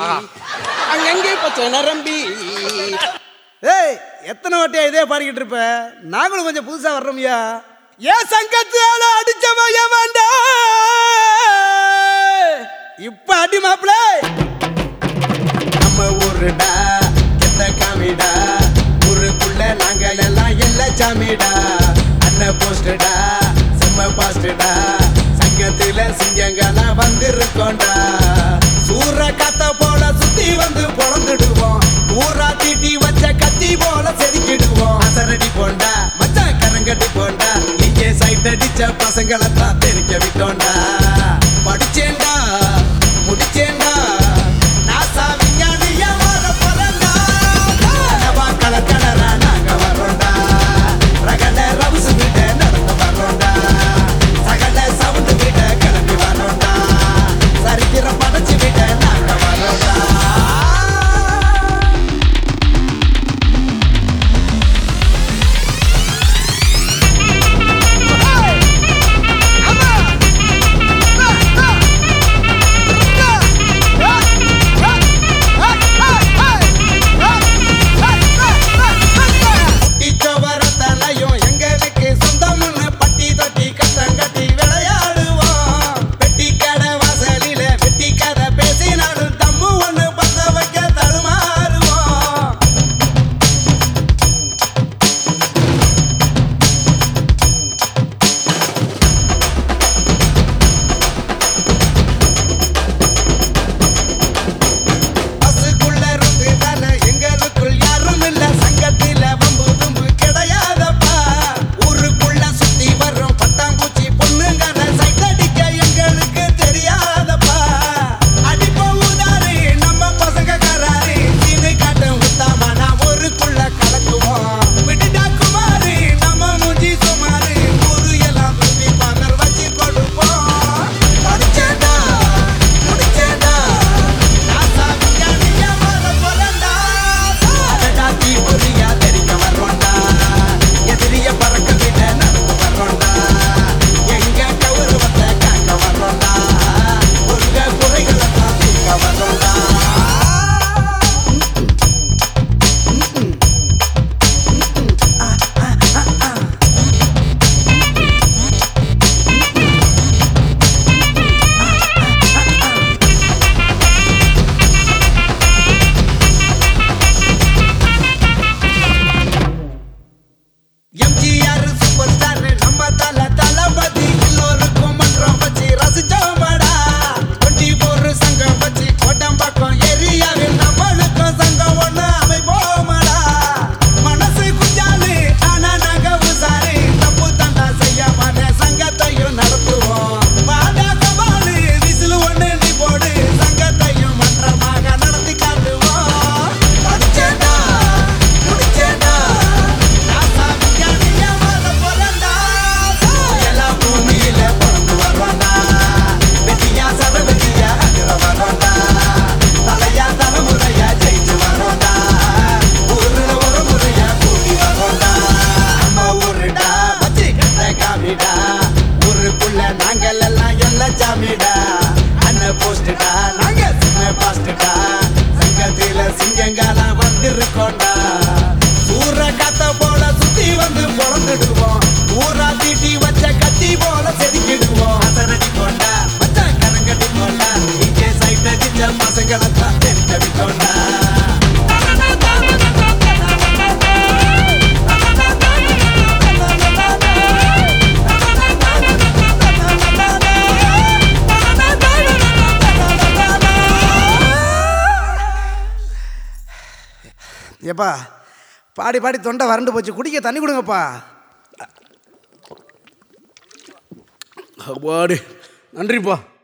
அங்கங்கே பச்சை நரம்பி ஏய் எத்தனை வாட்டியா இதே பாடிக்கிட்டு இருப்ப நாங்களும் கொஞ்சம் புதுசா வர்றோம்யா ஏன் சங்கத்தால அடிச்சவன் ஏமாண்டா இப்ப அடி மாப்பிள நம்ம ஊருடா எத்த காமிடா ஊருக்குள்ள நாங்க எல்லாம் எல்ல சாமிடா அண்ணன் போஸ்டடா செம்ம பாஸ்டடா சங்கத்துல சிங்கங்கெல்லாம் வந்திருக்கோண்டா சூற காத்த போல சுத்தி வந்து பொழந்துடுவோம் ஊரா தீட்டி வச்ச கத்தி போல செதுக்கிடுவோம் அசரடி போண்டா மச்சான் கரங்கடி போண்டா இங்கே சைட் அடிச்ச பசங்களை தான் தெரிக்க விட்டோண்டா படிச்சேன்டா முடிச்சேன்டா நாசா விஞ்ஞானியா வர போறேன்டா. கனவா கலர் கலரா நாங்க வர்றோம்டா. ரகல ரவுசு வீட்ட நடந்து வர்றோம்டா. சகல சவுண்டு வீட்ட கிளம்பி வர்றோம்டா. சரித்திரம் படைச்சு வீட்ட நாங்க வர்றோம்டா. இச்சவரத்தனையும் எங்களுக்கு சொந்தம்னு பட்டி தொட்டி கட்டம் கட்டி விளையாடுவோம் பெட்டி கடை வாசலில வெட்டி கதை பேசினாலும் தம்மு ஒண்ணு பத்த வைக்க தடுமாறுவோம் பஸ்ஸுக்குள்ள இருந்து தானே எங்களுக்குள் யாரும் இல்ல சங்கத்தில வம்பு தும்பு கிடையாதப்பா ஊருக்குள்ள சுத்தி வரும் பட்டாம்பூச்சி பொண்ணுங்கன சைட் அடிக்க எங்களுக்கு தெரியாதப்பா அடிப்ப ஊதாரி நம்ம பசங்க கராரி சீனு காட்டு முத்தாம நான் ஊருக்குள்ள கலக்குவோம் விட்டுட்டா குமாரி நம்ம மூஞ்சி சுமாரி ஊரு எல்லாம் சுத்தி பாக்கர் வச்சு கொடுப்போம் படிச்சேடா முடிச்சேடா நாசா விஞ்ஞானியா வர போறேன்டா. அடடா தீப்பொறியா தெரிக்க வர்றோம்டா. எதிரிய பறக்க விட நடந்து வர்றோம்டா. எங்க கௌரவத்தை காக்க வர்றோம்டா. உங்க குறைகளைத்தான் தீர்க்க வர்றோம்டா. எம்ஜிஆர் சூப்பர் ஸ்டார் நம்ம தல தளபதி எல்லோருக்கும் மன்றம் வச்சு ரசிச்சோமடா டுவெண்ட்டி ஃபோர் சங்கம் வச்சு கோட்டம்பாக்கம் ஏரியாவில் நம்மளுக்கும் சங்கம் ஒண்ணு அமைப்போமடா மனசு குஞ்சாலு ஆனா நாங்க உசாரு தப்பு தண்டா செய்யாம சங்கத்தையும் நடத்துவோம் வாடா சவாலு விசில் ஒண்ணு நீ போடு சங்கத்தையும் மன்றமாக நடத்தி காட்டுவோம் படிச்சேடா முடிச்சேடா நாசா விஞ்ஞானியா வர போறேன்டா. எல்லா பூமியில பிறந்து வர்றோம்டா. வெட்டியா சரவெட்டியா அகிர வர்றோம்டா. தலையா தலைமுறையா ஜெயிச்சு வர்றோம்டா. ஊருல ஒரு முறையா கூடி வர்றோம்டா. நம்ம ஊருடா, வச்சு கட்ட காமிடா. ஊருக்குள்ள நாங்கள் எல்லாம் எல்லாம் சாமிடா அண்ணன் போஸ்டுடா நாங்க சின்ன பாஸ்டுடா சங்கத்தில சிங்கங்காலாம் வந்திருக்கோண்டா ஊர காத்த போல சுத்தி வந்து பொழந்துடுவோம் ஊரா தீட்டி வச்ச கத்தி போல செதுக்கிடுவோம் அசரடி போண்டா மச்சான் கரங்கடி போண்டா இங்கே சைட் அடிச்ச பசங்களை தான் தெரிஞ்ச விட்டோண்டா ஏப்பா பாடி பாடி தொண்டை வறண்டு போச்சு குடிக்க தண்ணி கொடுங்கப்பா அப்பாடி நன்றிப்பா